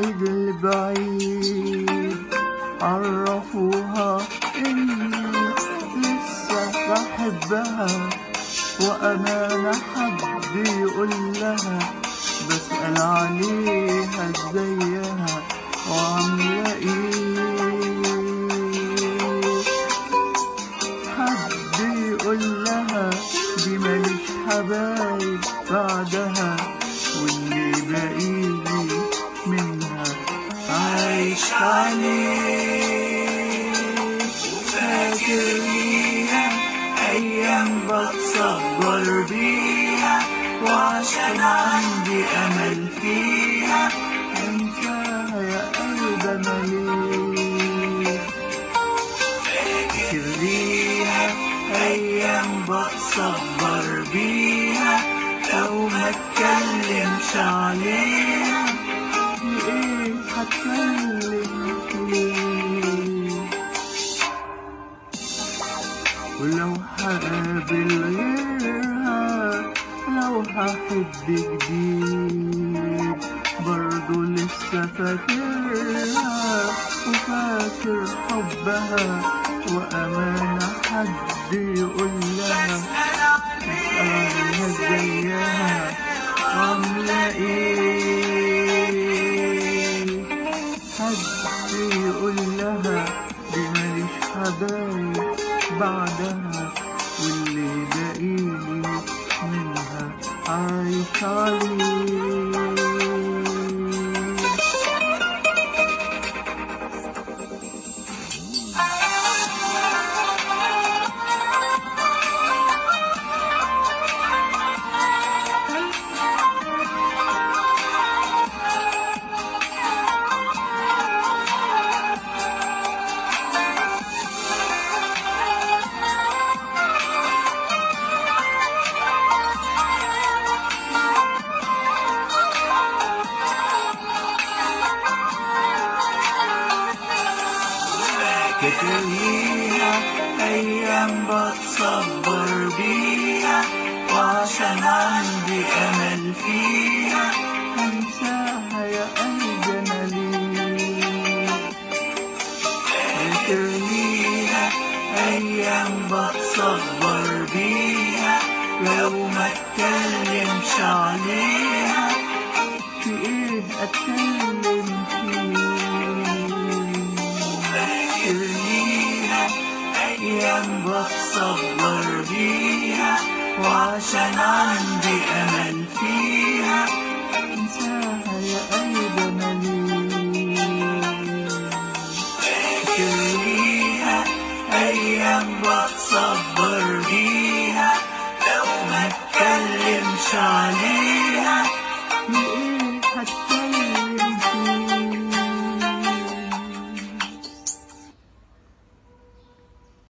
البعيد البعيد عرفوها إني لسه بحبها وأمانة حد يقول لها بسأل عليها ازيها وعاملة ايه حد يقول لها دي ماليش حبايب بعدها واللي باقيلي منها عايش عليه وفاكر ليها أيام بتصبر بيها وعشان عندي أمل فيها أنساها يا قلب أنا ليه فاكر ليها أيام بتصبر بيها لو ما اتكلمش عليها في إيه هتكلم فيه ولو هقابل غيرها لو هحب جديد برضو لسه فاكرها وفاكر حبها وأمانة حد يقول لها اسألها ازيها عاملة ايه حد يقول لها دي ماليش حبايب بعدها واللي باقيلي منها عايش عليه فاكريها أيام بتصبر بيها وعشان عندي أمل فيها أنساها يا قلبي أنا ليه فاكريها أيام بتصبر بيها لو ما اتكلمش عليها في إيه أتكلم فيه فاكرنيها أيام بتصبر بيها وعشان عندي أمل فيها انساها يا قلبي أنا ليه فاكرنيها أيام بتصبر بيها لو ما اتكلمش عليها